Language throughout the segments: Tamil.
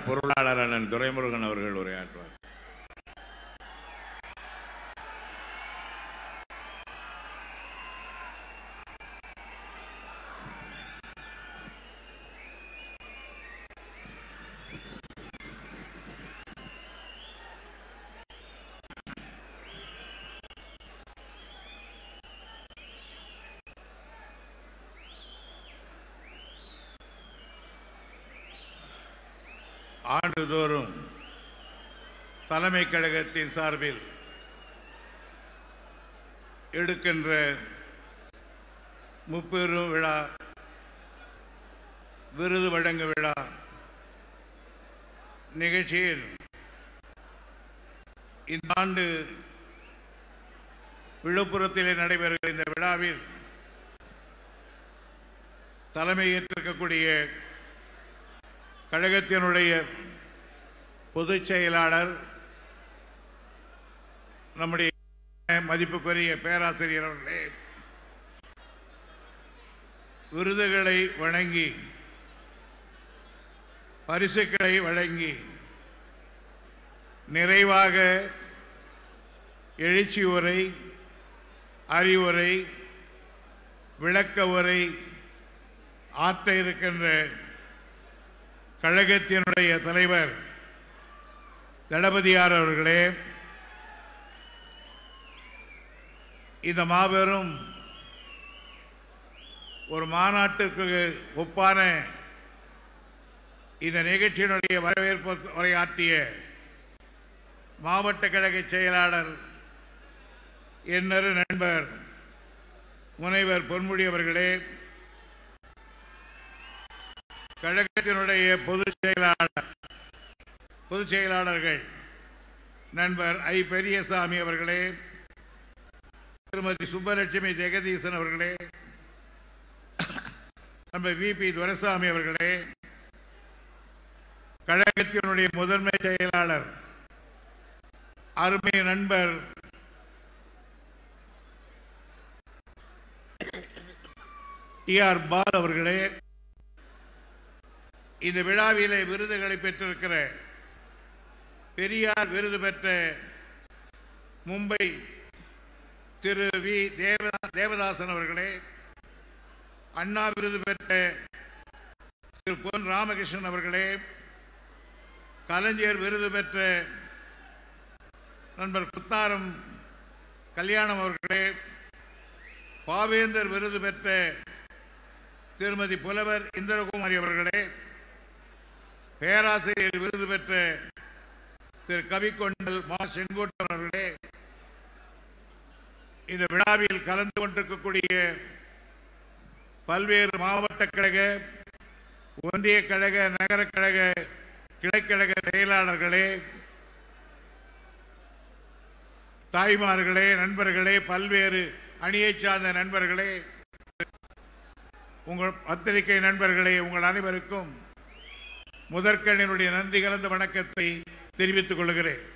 பொருளாளர் அண்ணன் துரைமுருகன் அவர்கள் உரையாற்றுவார் ஆண்டுதோறும் தலைமை கழகத்தின் சார்பில் எடுக்கின்ற முப்பெரும் விழா விருது வழங்கும் விழா நிகழ்ச்சியில் இந்த ஆண்டு விழுப்புரத்திலே நடைபெறுகிற இந்த விழாவில் தலைமை ஏற்றிருக்கக்கூடிய கழகத்தினுடைய பொதுச் செயலாளர் நம்முடைய மதிப்புக்குரிய பேராசிரியர் அவர்களே விருதுகளை வழங்கி பரிசுகளை வழங்கி நிறைவாக எழுச்சி உரை அறிவுரை விளக்க உரை ஆற்ற இருக்கின்ற கழகத்தினுடைய தலைவர் தளபதியார் அவர்களே இந்த மாபெரும் ஒரு மாநாட்டுக்கு ஒப்பான இந்த நிகழ்ச்சியினுடைய வரவேற்பு உரையாற்றிய மாவட்ட கழக செயலாளர் என்னரு நண்பர் முனைவர் பொன்முடி அவர்களே கழகத்தினுடைய பொதுச் செயலாளர் பொதுச் செயலாளர்கள் நண்பர் ஐ பெரியசாமி அவர்களே திருமதி சுப்பலட்சுமி ஜெகதீசன் அவர்களே நண்பர் வி பி துரைசாமி அவர்களே கழகத்தினுடைய முதன்மை செயலாளர் அருமை நண்பர் டி ஆர் பால் அவர்களே இந்த விழாவிலே விருதுகளை பெற்றிருக்கிற பெரியார் விருது பெற்ற மும்பை திரு வி தேவ தேவதாசன் அவர்களே அண்ணா விருது பெற்ற திரு பொன் ராமகிருஷ்ணன் அவர்களே கலைஞர் விருது பெற்ற நண்பர் குத்தாரம் கல்யாணம் அவர்களே பாவேந்தர் விருது பெற்ற திருமதி புலவர் இந்திரகுமாரி அவர்களே பேராசிரியர் விருது பெற்ற திரு கவிக்கொண்டல் மா செங்கோட்டன் அவர்களே இந்த விழாவில் கலந்து கொண்டிருக்கக்கூடிய பல்வேறு மாவட்ட கழக ஒன்றிய கழக நகர கழக கிளைக்கழக செயலாளர்களே தாய்மார்களே நண்பர்களே பல்வேறு அணியைச் சார்ந்த நண்பர்களே உங்கள் பத்திரிகை நண்பர்களே உங்கள் அனைவருக்கும் முதற்கண்ணினுடைய நன்றி கலந்த வணக்கத்தை தெரிவித்துக் கொள்கிறேன்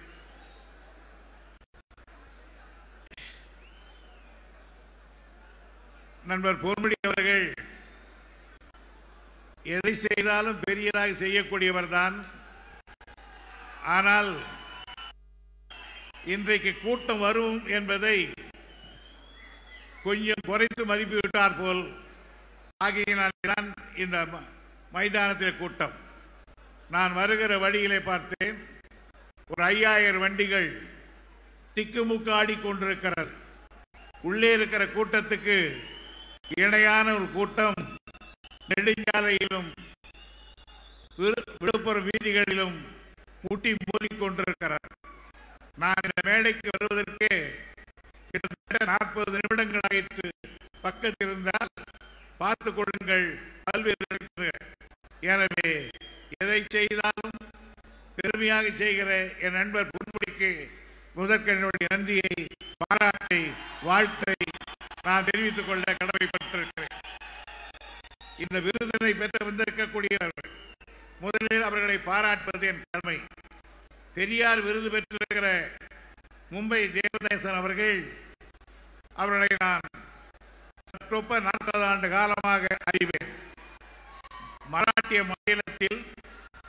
நண்பர் பொன்முடி அவர்கள் எதை செய்தாலும் பெரியதாக செய்யக்கூடியவர் தான் ஆனால் இன்றைக்கு கூட்டம் வரும் என்பதை கொஞ்சம் குறைத்து மதிப்பிட்டார் போல் ஆகியனால்தான் இந்த ம- மைதானத்தில் கூட்டம் நான் வருகிற வழியிலே பார்த்தேன் ஒரு ஐயாயிரம் வண்டிகள் திக்குமுக்கு ஆடிக்கொண்டிருக்கிறது உள்ளே இருக்கிற கூட்டத்துக்கு இணையான ஒரு கூட்டம் நெடுஞ்சாலையிலும் விழு- விழுப்புரம் வீதிகளிலும் முட்டி மோதிக்கொண்டிருக்கிறார் நான் இந்த மேடைக்கு வருவதற்கு கிட்டத்தட்ட நாற்பது நிமிடங்கள் ஆயிற்று பக்கத்தில் இருந்தால் பார்த்துக் கொள்ளுங்கள் பல்வேறு இருக்கிற. எனவே எதை செய்தாலும் பெருமையாக செய்கிற என் நண்பர் பொன்முடிக்கு முதற்கனுடைய நன்றியை பாராட்டை வாழ்த்தை நான் தெரிவித்துக் கொள்ள கடமைப்பட்டிருக்கிறேன் இந்த விருதினை பெற்று வந்திருக்கக்கூடியவர்கள் முதலில் அவர்களை பாராட்டுவது என் கடமை பெரியார் விருது பெற்றிருக்கிற மும்பை தேவதேசன் அவர்கள் அவர்களை நான் சற்றொப்ப நாற்பது ஆண்டு காலமாக அறிவேன் மராட்டிய மாநிலத்தில்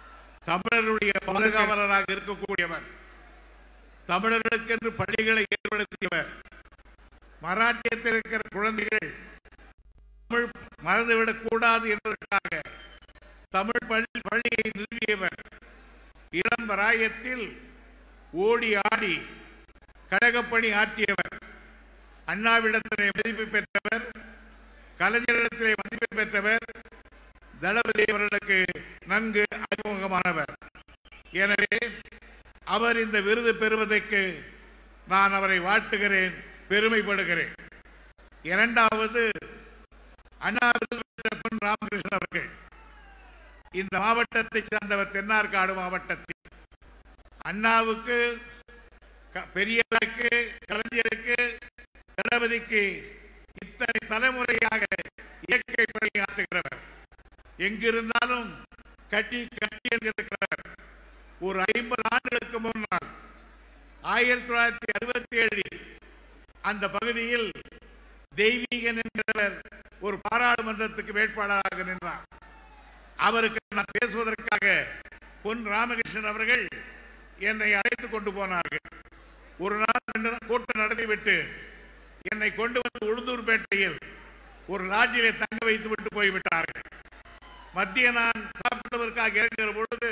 தமிழருடைய பாதுகாவலராக இருக்கக்கூடியவர் தமிழர்களுக்கென்று பள்ளிகளை ஏற்படுத்தியவர் மராட்டியத்தில் இருக்கிற குழந்தைகள் தமிழ் மறந்துவிடக் கூடாது என்பதற்காக தமிழ் பள்ளி பள்ளியை நிறுவியவர் இளம் பிராயத்தில் ஓடி ஆடி கழகப்பணி ஆற்றியவர் அண்ணாவிடத்திலே மதிப்பு பெற்றவர் கலைஞரிடத்திலே மதிப்பு பெற்றவர் தளபதி அவர்களுக்கு நன்கு அறிமுகமானவர் எனவே அவர் இந்த விருது பெறுவதற்கு நான் அவரை வாழ்த்துகிறேன் பெருமைப்படுகிறேன் இரண்டாவது அண்ணா விருது பெற்ற பொன் ராமகிருஷ்ணன் அவர்கள் இந்த மாவட்டத்தை சார்ந்தவர் தென்னார்காடு மாவட்டத்தில் அண்ணாவுக்கு க- பெரியவருக்கு கலைஞருக்கு தளபதிக்கு இத்தனை தலைமுறையாக இயற்கை பணியாற்றுகிறவர் எங்கிருந்தாலும் கட்டி கட்டி என்கிறவர் ஒரு ஐம்பது ஆண்டுகளுக்கு முன்னால் ஆயிரத்தி தொள்ளாயிரத்தி அறுபத்தி ஏழில் அந்த பகுதியில் தெய்வீகன் என்கிறவர் ஒரு பாராளுமன்றத்துக்கு வேட்பாளராக நின்றார் அவருக்கு நான் பேசுவதற்காக பொன் ராமகிருஷ்ணன் அவர்கள் என்னை அழைத்துக் கொண்டு போனார்கள் ஒரு நாள் ரெண்டு நாள் கூட்டம் நடத்திவிட்டு என்னை கொண்டு வந்து உளுந்தூர்பேட்டையில் ஒரு லாட்ஜிலே தங்க வைத்து விட்டு போய்விட்டார்கள் மத்திய நான் சாப்பிடுவதற்காக இறங்குகிற பொழுது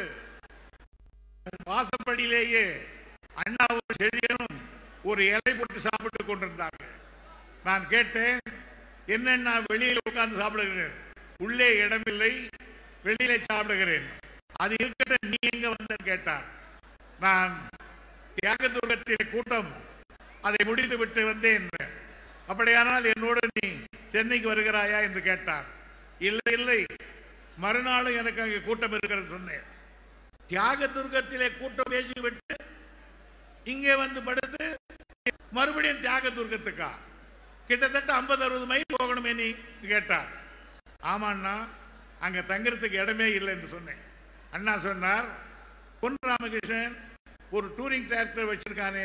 வாசப்படியிலேயே அண்ணாவும் செழியனும் ஒரு இலை போட்டு சாப்பிட்டுக் கொண்டிருந்தார்கள் நான் கேட்டேன் என்ன நான் வெளியில் உட்கார்ந்து சாப்பிடுகிறேன் உள்ளே இடமில்லை வெளியிலே சாப்பிடுகிறேன் அது இருக்கட்டும் நீ எங்க வந்தேன்னு கேட்டார் நான் தியாகதுர்கத்தில் கூட்டம் அதை முடித்து விட்டு வந்தேன் என்றேன். அப்படியானால் என்னோடு நீ சென்னைக்கு வருகிறாயா என்று கேட்டார் இல்லை இல்லை மறுநாளும் எனக்கு அங்கே கூட்டம் இருக்கிறது சொன்னேன் தியாக துர்க்கத்திலே கூட்டம் பேசிவிட்டு இங்கே வந்து படுத்து மறுபடியும் தியாக துர்க்கத்துக்கா கிட்டத்தட்ட ஐம்பது அறுபது மைல் போகணுமே நீ கேட்டார் ஆமாண்ணா அங்க தங்குறதுக்கு இடமே இல்லை என்று சொன்னேன் அண்ணா சொன்னார் பொன் ராமகிருஷ்ணன் ஒரு டூரிங் டிராக்டர் வச்சிருக்கானே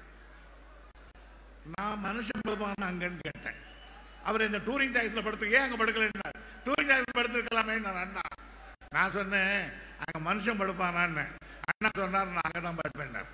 நான் மனுஷன் படுப்பான அங்கன்னு கேட்டேன் அவர் இந்த டூரிங் டாக்ஸில் படுத்துக்க ஏன் அங்கே படுக்கலைன்னார் டூரிங் டாக்ஸில் படுத்துருக்கலாமே நான் அண்ணா நான் சொன்னேன் அங்கே மனுஷன் படுப்பானான்னு அண்ணா சொன்னார் நான் அங்கே தான் படுப்பேன்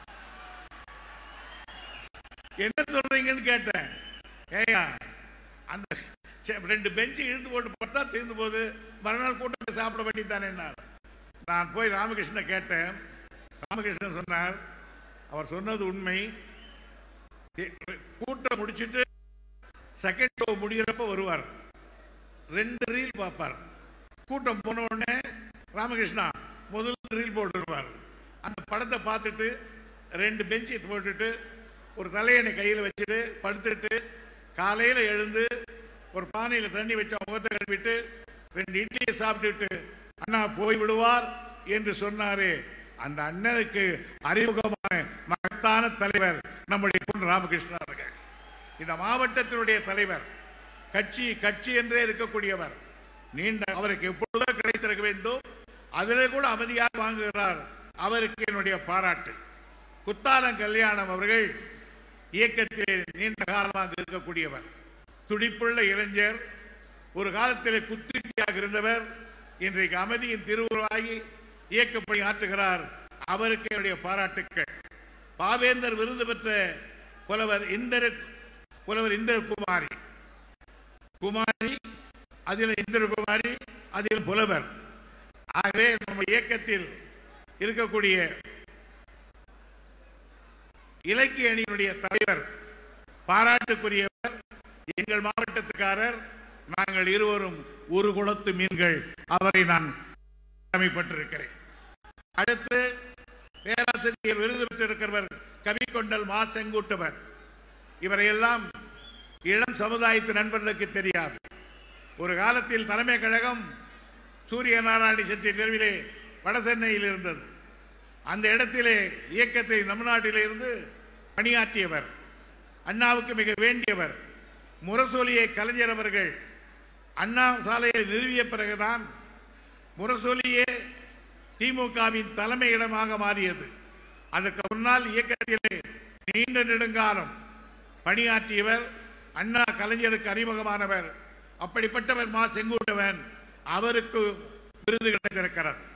என்ன சொல்றீங்கன்னு கேட்டேன் ஏயா அந்த சே, ரெண்டு பெஞ்சு இழுத்து போட்டு பார்த்தா தீர்ந்து போது மறுநாள் கூட்டத்தை சாப்பிட வேண்டியதானேன்னார் நான் போய் ராமகிருஷ்ணன் கேட்டேன் ராமகிருஷ்ணன் சொன்னார் அவர் சொன்னது உண்மை எ- கூட்டம் முடிச்சிட்டு செகண்ட் ஷோ முடிகிறப்ப வருவார் ரெண்டு ரீல் பார்ப்பார் கூட்டம் போன உடனே ராமகிருஷ்ணா முதல் ரீல் போட்டுருவார் அந்த படத்தை பார்த்துட்டு ரெண்டு பெஞ்சை போட்டுட்டு ஒரு தலையணை கையில் வச்சுட்டு படுத்துட்டு காலையில் எழுந்து ஒரு பானையில் தண்ணி வச்சு முகத்தை கழுவிட்டு ரெண்டு இட்லியை சாப்பிட்டுட்டு அண்ணா போய் விடுவார் என்று சொன்னாரே அந்த அண்ணனுக்கு அறிமுகமான மகத்தான தலைவர் நம்முடைய பொன் ராமகிருஷ்ணன் அவர்கள் இந்த மாவட்டத்தினுடைய தலைவர் கட்சி கட்சி என்றே இருக்கக்கூடியவர் நீண்ட அவருக்கு எப்பொழுதோ கிடைத்திருக்க வேண்டும் அதிலே கூட அமைதியாக வாங்குகிறார் அவருக்கு என்னுடைய பாராட்டு குத்தாலம் கல்யாணம் அவர்கள் இயக்கத்தில் நீண்ட காலமாக இருக்கக்கூடியவர் துடிப்புள்ள இளைஞர் ஒரு காலத்தில் குத்திட்டியாக இருந்தவர் இன்றைக்கு அமைதியின் திருவுருவாகி இயக்கப்படி ஆற்றுகிறார் அவருக்கு என்னுடைய பாராட்டுக்கள் பாவேந்தர் விருது பெற்ற புலவர் இந்திர புலவர் இந்திரகுமாரி குமாரி அதில் இந்திரகுமாரி அதில் புலவர் ஆகவே நம்ம இயக்கத்தில் இருக்கக்கூடிய இலக்கிய அணியினுடைய தலைவர் பாராட்டுக்குரியவர் எங்கள் மாவட்டத்துக்காரர் நாங்கள் இருவரும் ஒரு குளத்து மீன்கள் அவரை நான் கடமைப்பட்டிருக்கிறேன் அடுத்து பேராசிரியர் விருது பெற்றிருக்கிறவர் கவிக்கொண்டல் மா செங்குட்டுவர் இவரையெல்லாம் இளம் சமுதாயத்து நண்பர்களுக்கு தெரியாது ஒரு காலத்தில் தலைமை கழகம் சூரிய நாராயண செட்டி தெருவிலே வட சென்னையில் இருந்தது அந்த இடத்திலே இயக்கத்தை நம் நாட்டிலிருந்து பணியாற்றியவர் அண்ணாவுக்கு மிக வேண்டியவர் முரசொலியை கலைஞர் அவர்கள் அண்ணா சாலையை நிறுவிய பிறகுதான் முரசொலியே திமுகவின் தலைமையிடமாக மாறியது அதற்கு முன்னால் இயக்கத்திலே நீண்ட நெடுங்காலம் பணியாற்றியவர் அண்ணா கலைஞருக்கு அறிமுகமானவர் அப்படிப்பட்டவர் மா செங்குட்டவன் அவருக்கு விருது கிடைத்திருக்கிறார்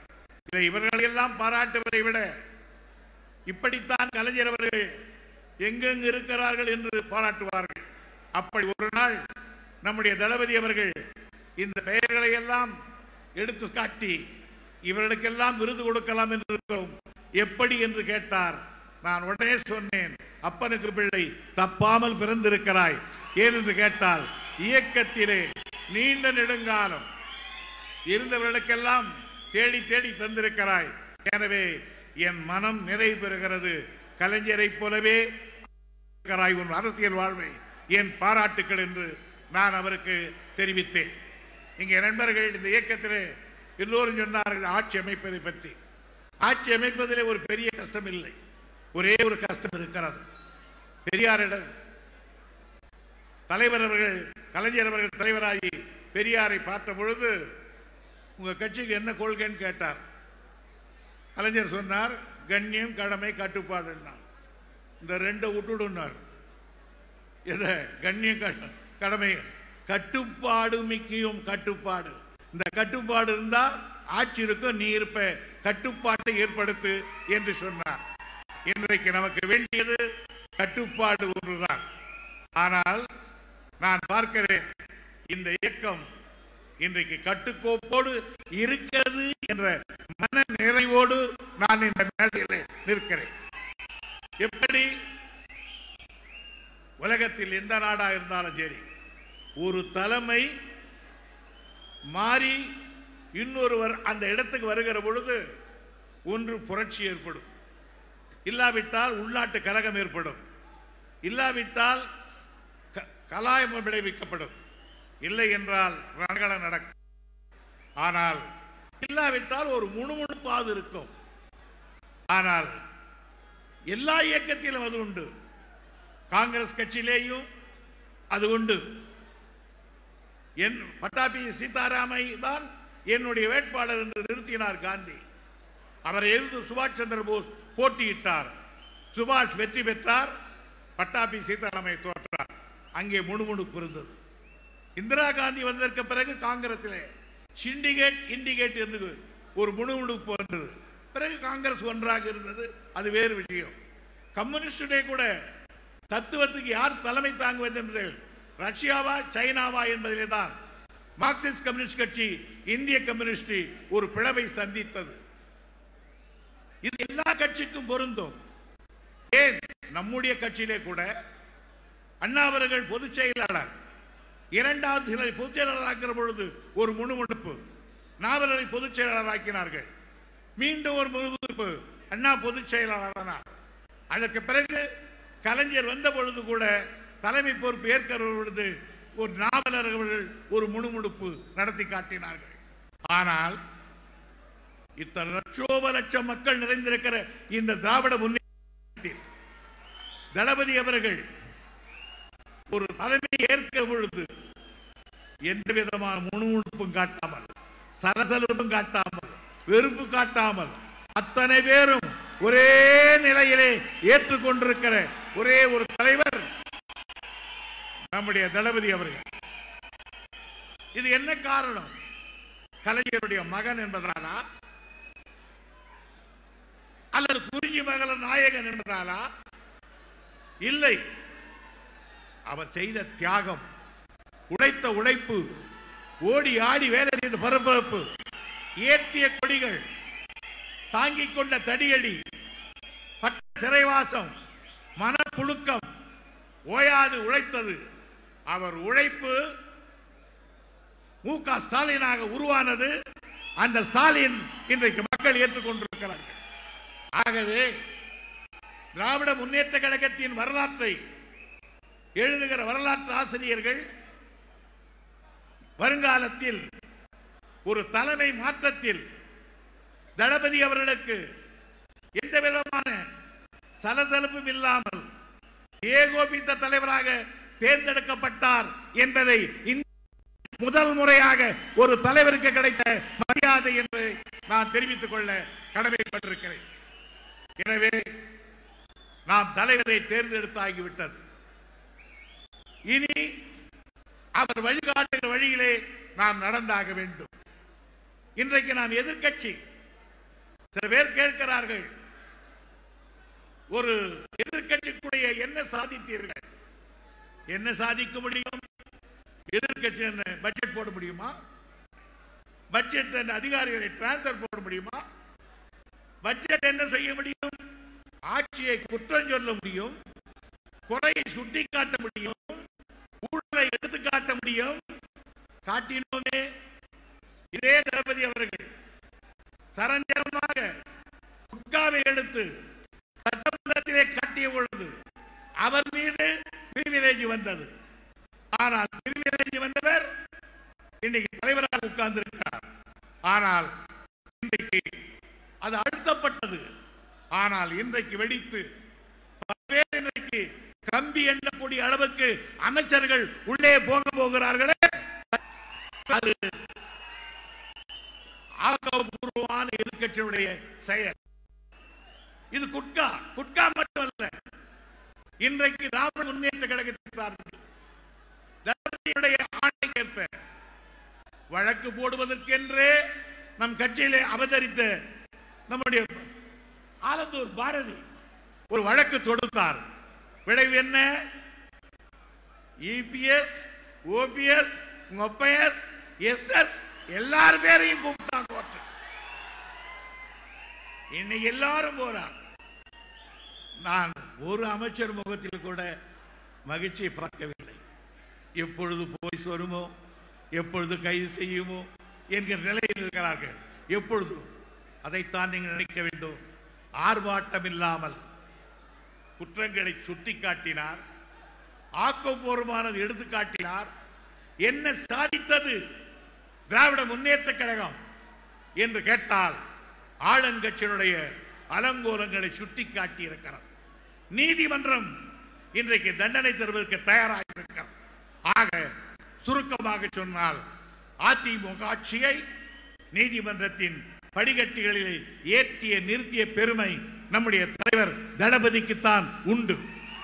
இதை இவர்களையெல்லாம் பாராட்டுவதை விட இப்படித்தான் கலைஞர் அவர்கள் எங்கெங்கு இருக்கிறார்கள் என்று பாராட்டுவார்கள் அப்படி ஒரு நாள் நம்முடைய தளபதி அவர்கள் இந்த பெயர்களை எல்லாம் எடுத்து காட்டி இவர்களுக்கெல்லாம் விருது கொடுக்கலாம் என்று இருக்கிறோம் எப்படி என்று கேட்டார் நான் உடனே சொன்னேன் அப்பனுக்கு பிள்ளை தப்பாமல் பிறந்திருக்கிறாய் ஏன் என்று கேட்டால் இயக்கத்திலே நீண்ட நெடுங்காலம் இருந்தவர்களுக்கெல்லாம் தேடி தேடி தந்திருக்கிறாய் எனவே என் மனம் நிறைவு பெறுகிறது கலைஞரைப் போலவே இருக்கிறாய் உன் அரசியல் வாழ்வை என் பாராட்டுக்கள் என்று நான் அவருக்கு தெரிவித்தேன் இங்கே நண்பர்கள் இந்த இயக்கத்திலே எல்லோரும் சொன்னார்கள் ஆட்சி அமைப்பதை பற்றி ஆட்சி அமைப்பதிலே ஒரு பெரிய கஷ்டம் இல்லை ஒரே ஒரு கஷ்டம் இருக்கிறது பெரியாரிடம் தலைவர் அவர்கள் கலைஞர் அவர்கள் தலைவராகி பெரியாரை பார்த்த பொழுது உங்க கட்சிக்கு என்ன கொள்கைன்னு கேட்டார் கலைஞர் சொன்னார் கண்ணியம் கடமை கட்டுப்பாடு இந்த ரெண்டை விட்டுடுனார் எதை கண்ணியம் க- கடமை கட்டுப்பாடு முக்கியம் கட்டுப்பாடு இந்த கட்டுப்பாடு இருந்தா ஆட்சி இருக்கும் நீ இருப்ப கட்டுப்பாட்டை ஏற்படுத்து என்று சொன்னார் இன்றைக்கு நமக்கு வேண்டியது கட்டுப்பாடு ஒன்றுதான் ஆனால் நான் பார்க்கிறேன் இந்த இயக்கம் இன்றைக்கு கட்டுக்கோப்போடு இருக்கிறது என்ற மன நிறைவோடு நான் இந்த மேடையில் நிற்கிறேன் எப்படி உலகத்தில் எந்த நாடா இருந்தாலும் சரி ஒரு தலைமை மாறி இன்னொருவர் அந்த இடத்துக்கு வருகிற பொழுது ஒன்று புரட்சி ஏற்படும் இல்லாவிட்டால் உள்நாட்டு கலகம் ஏற்படும் இல்லாவிட்டால் க- கலாயம் விளைவிக்கப்படும் இல்லை என்றால் ரணகலம் நடக்கும் ஆனால் இல்லாவிட்டால் ஒரு முணுமுணுப்பாது இருக்கும் ஆனால் எல்லா இயக்கத்திலும் அது உண்டு காங்கிரஸ் கட்சியிலேயும் அது உண்டு என் பட்டாபி சீதாராமை தான் என்னுடைய வேட்பாளர் என்று நிறுத்தினார் காந்தி அவரை எதிர்த்து சுபாஷ் சந்திர போஸ் போட்டியிட்டார் சுபாஷ் வெற்றி பெற்றார் பட்டாபி சீதாராமை தோற்றார் அங்கே முணுமுணுப்பு இருந்தது இந்திரா காந்தி வந்ததற்கு பிறகு காங்கிரஸிலே சிண்டிகேட் இண்டிகேட் என்று ஒரு முணுமுணுப்பு வந்தது பிறகு காங்கிரஸ் ஒன்றாக இருந்தது அது வேறு விஷயம் கம்யூனிஸ்டுடைய கூட தத்துவத்துக்கு யார் தலைமை தாங்குவது என்று ரஷ்யாவா சைனாவா என்பதிலே தான் மார்க்சிஸ்ட் கம்யூனிஸ்ட் கட்சி இந்திய கம்யூனிஸ்ட் ஒரு பிளவை சந்தித்தது இது எல்லா கட்சிக்கும் பொருந்தும் ஏன் நம்முடைய கட்சியிலே கூட அண்ணா அவர்கள் பொதுச் செயலாளர் இரண்டாவது சிலரை பொதுச் செயலாளர் ஆக்கிற பொழுது ஒரு முணுமுணுப்பு நாவலரை பொதுச் செயலாளர் ஆக்கினார்கள் மீண்டும் ஒரு முணுமுணுப்பு அண்ணா பொதுச் செயலாளரானார் அதற்கு பிறகு கலைஞர் வந்த பொழுது கூட தலைமை பொறுப்பு ஏற்கிற பொழுது ஒரு நாவலர் அவர்கள் ஒரு முணுமுணுப்பு நடத்தி காட்டினார்கள் ஆனால் இத்தனை லட்சோப லட்சம் மக்கள் நிறைந்திருக்கிற இந்த திராவிட முன்னேற்றத்தில் தளபதி அவர்கள் ஒரு தலைமை ஏற்கிற பொழுது எந்த விதமான முணுமுணுப்பும் காட்டாமல் சலசலப்பும் காட்டாமல் வெறுப்பு காட்டாமல் அத்தனை பேரும் ஒரே நிலையிலே ஏற்றுக்கொண்டிருக்கிற ஒரே ஒரு தலைவர் நம்முடைய தளபதி அவர்கள் இது என்ன காரணம் கலைஞருடைய மகன் என்பதானா அல்லது குறிஞ்சி மகள நாயகன் என்பதானா இல்லை அவர் செய்த தியாகம் உழைத்த உழைப்பு ஓடி ஆடி வேலை செய்த பரபரப்பு ஏற்றிய கொடிகள் தாங்கிக் கொண்ட தடியடி பட்ட சிறைவாசம் மனப்புழுக்கம் ஓயாது உழைத்தது அவர் உழைப்பு மு க ஸ்டாலினாக உருவானது அந்த ஸ்டாலின் இன்றைக்கு மக்கள் ஏற்றுக்கொண்டிருக்கிறார்கள் ஆகவே திராவிட முன்னேற்ற கழகத்தின் வரலாற்றை எழுதுகிற வரலாற்று ஆசிரியர்கள் வருங்காலத்தில் ஒரு தலைமை மாற்றத்தில் தளபதி அவர்களுக்கு எந்த விதமான சலசலப்பும் இல்லாமல் ஏகோபித்த தலைவராக தேர்ந்தெடுக்கப்பட்டார் என்பதை இந்த முதல் முறையாக ஒரு தலைவருக்கு கிடைத்த மரியாதை என்று நான் தெரிவித்துக் கொள்ள கடமைப்பட்டிருக்கிறேன் எனவே நாம் தலைவரை தேர்ந்தெடுத்தாகிவிட்டது இனி அவர் வழிகாட்டுகிற வழியிலே நாம் நடந்தாக வேண்டும் இன்றைக்கு நாம் எதிர்க்கட்சி சில பேர் கேட்கிறார்கள் ஒரு எதிர்கட்சிக்குடைய என்ன சாதித்தீர்கள் என்ன சாதிக்க முடியும் எதிர்கட்சி என்ன பட்ஜெட் போட முடியுமா பட்ஜெட் என்ன அதிகாரிகளை டிரான்ஸ்பர் போட முடியுமா பட்ஜெட் என்ன செய்ய முடியும் ஆட்சியை குற்றம் சொல்ல முடியும் குறையை சுட்டிக்காட்ட முடியும் ஊழலை எடுத்து காட்ட முடியும் காட்டினோமே இதே தளபதி அவர்கள் சரஞ்சரமாக குட்காவை எடுத்து சட்டமன்றத்திலே காட்டிய பொழுது அவர் மீது பிரிவிலேஜ் வந்தது ஆனால் பிரிவிலேஜ் வந்தவர் இன்னைக்கு தலைவராக உட்கார்ந்திருக்கிறார் ஆனால் இன்றைக்கு அது அழுத்தப்பட்டது ஆனால் இன்றைக்கு வெடித்து பல்வேறு இன்றைக்கு கம்பி எண்ணக்கூடிய அளவுக்கு அமைச்சர்கள் உள்ளே போக போகிறார்களே அது ஆக்கப்பூர்வமான எதிர்கட்சியுடைய செயல் இது குட்கா குட்கா மட்டுமல்ல இன்றைக்கு திராவிட முன்னேற்ற கழகத்தை சார்பில் தளபதியுடைய ஆணைக்கேற்ப வழக்கு போடுவதற்கென்றே நம் கட்சியிலே அவதரித்த நம்முடைய ஆலந்தூர் பாரதி ஒரு வழக்கு தொடுத்தார் விளைவு என்ன இபிஎஸ் ஓபிஎஸ் ஒப்பைஎஸ் எஸ்எஸ் எல்லார் பேரையும் கூப்பிட்டாங்க கோர்ட்டு இன்னைக்கு எல்லாரும் போறாங்க நான் ஒரு அமைச்சர் முகத்தில் கூட மகிழ்ச்சியை பார்க்கவில்லை எப்பொழுது போலீஸ் வருமோ எப்பொழுது கைது செய்யுமோ என்கிற நிலையில் இருக்கிறார்கள் எப்பொழுது அதைத்தான் நீங்கள் நினைக்க வேண்டும் ஆர்ப்பாட்டம் இல்லாமல் குற்றங்களை சுட்டிக்காட்டினார் ஆக்கப்பூர்வமானது எடுத்து காட்டினார் என்ன சாதித்தது திராவிட முன்னேற்ற கழகம் என்று கேட்டால் ஆளுங்கட்சியினுடைய அலங்கோலங்களை சுட்டிக்காட்டி இருக்கிறது நீதிமன்றம் இன்றைக்கு தண்டனை தருவதற்கு தயாராக இருக்கிறது ஆக சுருக்கமாக சொன்னால் அதிமுக ஆட்சியை நீதிமன்றத்தின் படிக்கட்டுகளில் ஏற்றிய நிறுத்திய பெருமை நம்முடைய தலைவர் தளபதிக்குத்தான் உண்டு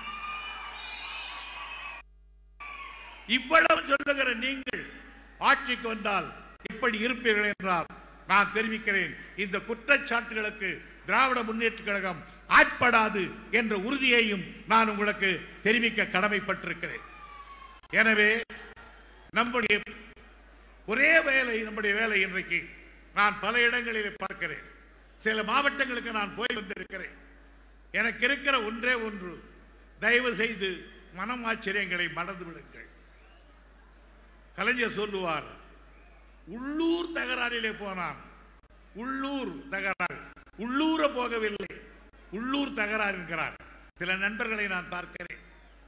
இவ்வளவு சொல்லுகிற நீங்கள் ஆட்சிக்கு வந்தால் இப்படி இருப்பீர்கள் என்றால் நான் தெரிவிக்கிறேன் இந்த குற்றச்சாட்டுகளுக்கு திராவிட முன்னேற்ற கழகம் ஆட்படாது என்ற உறுதியையும் நான் உங்களுக்கு தெரிவிக்க கடமைப்பட்டிருக்கிறேன் எனவே நம்முடைய ஒரே வேலை நம்முடைய வேலை இன்றைக்கு நான் பல இடங்களிலே பார்க்கிறேன் சில மாவட்டங்களுக்கு நான் போய் வந்திருக்கிறேன் எனக்கு இருக்கிற ஒன்றே ஒன்று தயவு செய்து மனம் ஆச்சரியங்களை மறந்து விடுங்கள் கலைஞர் சொல்லுவார் உள்ளூர் தகராறிலே போனான் உள்ளூர் தகராறு உள்ளூர போகவில்லை உள்ளூர் தகராறு என்கிறார் சில நண்பர்களை நான் பார்க்கிறேன்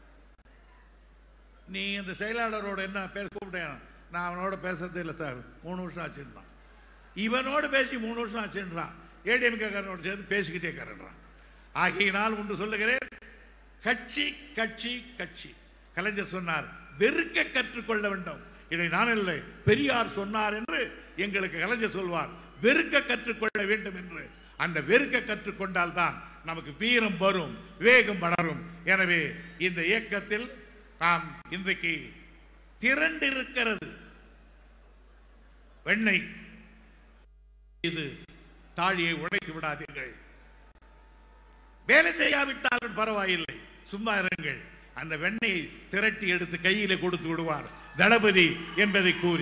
நீ இந்த செயலாளரோட என்ன பேச கூப்பிட்டேன் நான் அவனோட பேசுறதே இல்லை சார் மூணு வருஷம் ஆச்சுன்றான் இவனோடு பேசி மூணு வருஷம் ஆச்சுன்றான் ஏடிஎம்கே காரனோடு சேர்ந்து பேசிக்கிட்டே காரன்றான் ஆகையினால் ஒன்று சொல்லுகிறேன் கட்சி கட்சி கட்சி கலைஞர் சொன்னார் வெறுக்க கற்றுக்கொள்ள வேண்டும் இதை நான் இல்லை பெரியார் சொன்னார் என்று எங்களுக்கு கலைஞர் சொல்வார் வெறுக்க கற்றுக்கொள்ள வேண்டும் என்று அந்த வெறுக்க கற்றுக்கொண்டால் தான் நமக்கு வீரம் வரும் வேகம் வளரும் எனவே இந்த இயக்கத்தில் நாம் இன்றைக்கு திரண்டு இருக்கிறது வெண்ணெய் இது தாழியை உடைத்து விடாதீர்கள் வேலை செய்யாவிட்டாலும் பரவாயில்லை சும்மா இருங்கள் அந்த வெண்ணெயை திரட்டி எடுத்து கையிலே கொடுத்து விடுவார் தளபதி என்பதை கூறி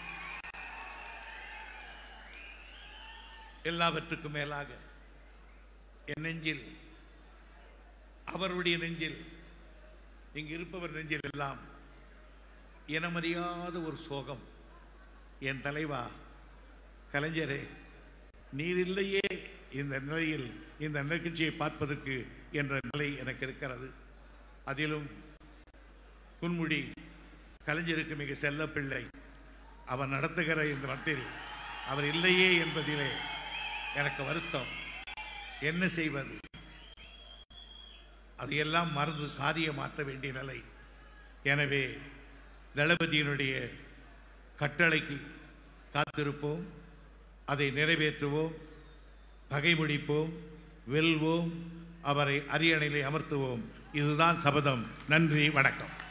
எல்லாவற்றுக்கும் மேலாக என் நெஞ்சில் அவருடைய நெஞ்சில் இங்கு இருப்பவர் நெஞ்சில் எல்லாம் இனமறியாத ஒரு சோகம் என் தலைவா கலைஞரே நீர் இல்லையே இந்த நிலையில் இந்த நிகழ்ச்சியை பார்ப்பதற்கு என்ற நிலை எனக்கு இருக்கிறது அதிலும் குன்முடி கலைஞருக்கு மிக செல்ல பிள்ளை அவர் நடத்துகிற இந்த நாட்டில் அவர் இல்லையே என்பதிலே எனக்கு வருத்தம் என்ன செய்வது அதையெல்லாம் மறந்து காரியம் மாற்ற வேண்டிய நிலை எனவே தளபதியினுடைய கட்டளைக்கு காத்திருப்போம் அதை நிறைவேற்றுவோம் பகை முடிப்போம் வெல்வோம் அவரை அரியணையிலே அமர்த்துவோம் இதுதான் சபதம் நன்றி வணக்கம்